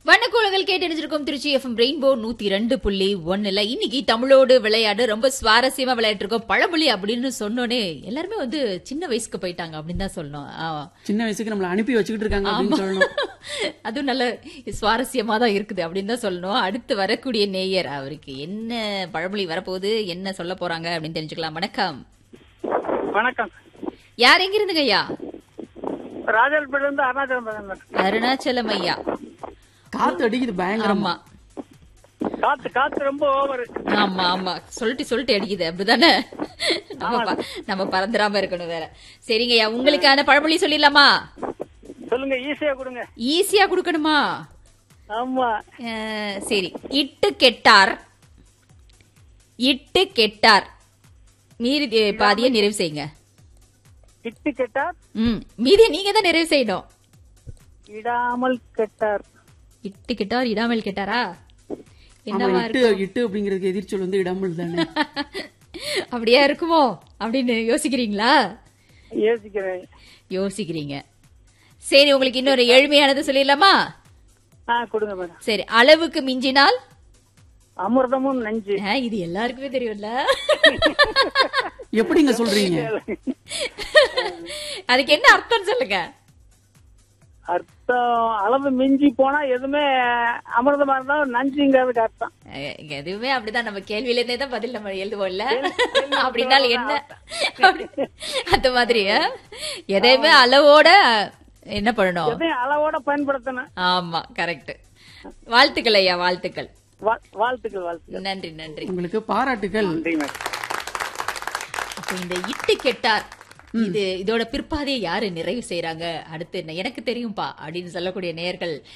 வண்ணக்கோளங்கள் கேட்டறிஞ்சிருக்கோம் Trichy FM Rainbow நூத்தி ரெண்டு புள்ளி ஒண்ணுல இன்னைக்கு தமிழோடு விளையாடு ரொம்ப சுவாரஸ்யமா விளையாட்டு இருக்கோம் பழமொழி அப்படின்னு சொன்னோனே எல்லாருமே வந்து சின்ன வயசுக்கு போயிட்டாங்க அப்படின்னு தான் சொல்லணும் ஆ. சின்ன வயசுக்கு நம்மள அனுப்பி வச்சுக்கிட்டு இருக்காங்க அப்படின்னு சொல்லணும் அதுவும் நல்ல சுவாரஸ்யமா தான் இருக்குது அப்படின்னு தான் சொல்லணும் அடுத்து வரக்கூடிய நேயர் அவருக்கு என்ன பழமொழி வரப்போகுது என்ன சொல்ல போறாங்க அப்படின்னு தெரிஞ்சுக்கலாம் வணக்கம் வணக்கம் யார் எங்க இருந்துங்க ஐயா ராஜல்பேட்ல இருந்து அருணாச்சலம் பேசுறேன் மேடம். அருணாச்சலம் ஐயா காத்து அடிக்குது பயங்கரமா ஆமா காத்து காத்து ரொம்ப ஓவர் ஆமா ஆமா சொல்லிட்டு சொல்லிட்டு அடிக்குது அப்படிதானே நம்ம ப- நம்ம பறந்துடாம இருக்கணும் வேற சரிங்க ஐயா உங்களுக்கான பழமொழி சொல்லிடலாமா சொல்லுங்க ஈஸியா கொடுங்க ஈஸியா கொடுக்கணுமா ஆமா அஹ், சரி இட்டு கெட்டார் இட்டு கெட்டார் மீறி அஹ், பாதியை நிறைவு செய்யுங்க இட்டு கெட்டார் ம் மீதியை நீங்க தான் நிறைவு செய்யணும் இடாமல் கெட்டார் இட்டு கெட்டார் இடாமல் கெட்டாரா ஆமா என்னவா இட்டு இட்டு அப்படிங்கிறதுக்கு எதிர்ச்சொல் வந்து இடாமல் தானே அப்படியா இருக்குமோ அப்படின்னு யோசிக்கிறீங்களா யோசிக்கிறேன் யோசிக்கிறீங்க சரி உங்களுக்கு இன்னொரு எளிமையானது சொல்லிடலாமா ஆ கொடுங்க மேடம் சரி அளவுக்கு மிஞ்சினால் அமிர்தமும் நஞ்சு ஆ, இது எல்லாருக்குமே தெரியும்ல எப்படிங்க சொல்றீங்க அதுக்கு என்ன அர்த்தம் சொல்லுங்க அர்த்தம் அளவு மிஞ்சி போனா எதுவுமே அமிர்தமா இருந்தா நஞ்சுங்கிறதுக்கு அர்த்தம் அஹ், எதுவுமே அப்படிதான் நம்ம கேள்வியில இருந்தே தான் பதில் நம்ம எழுதுவோம்ல அப்படின்னாலும் என்ன அப்படி- அந்த மாதிரி ஆ? எதையுமே அளவோட என்ன பண்ணணும் எதையும் அளவோட பயன்படுத்தணும் ஆமா கரெக்ட் வாழ்த்துக்கள் ஐயா வாழ்த்துக்கள் வா- வாழ்த்துக்கள் வாழ்த்துக்கள் நன்றி நன்றி உங்களுக்கு பாராட்டுகள் நன்றி மேடம் அப்போ இந்த இட்டு கெட்டார் இது இதோட பிற்பாதையை யாரு நிறைவு செய்யறாங்க அடுத்து என்ன எனக்கு தெரியும்பா அப்படின்னு சொல்லக்கூடிய நேயர்கள்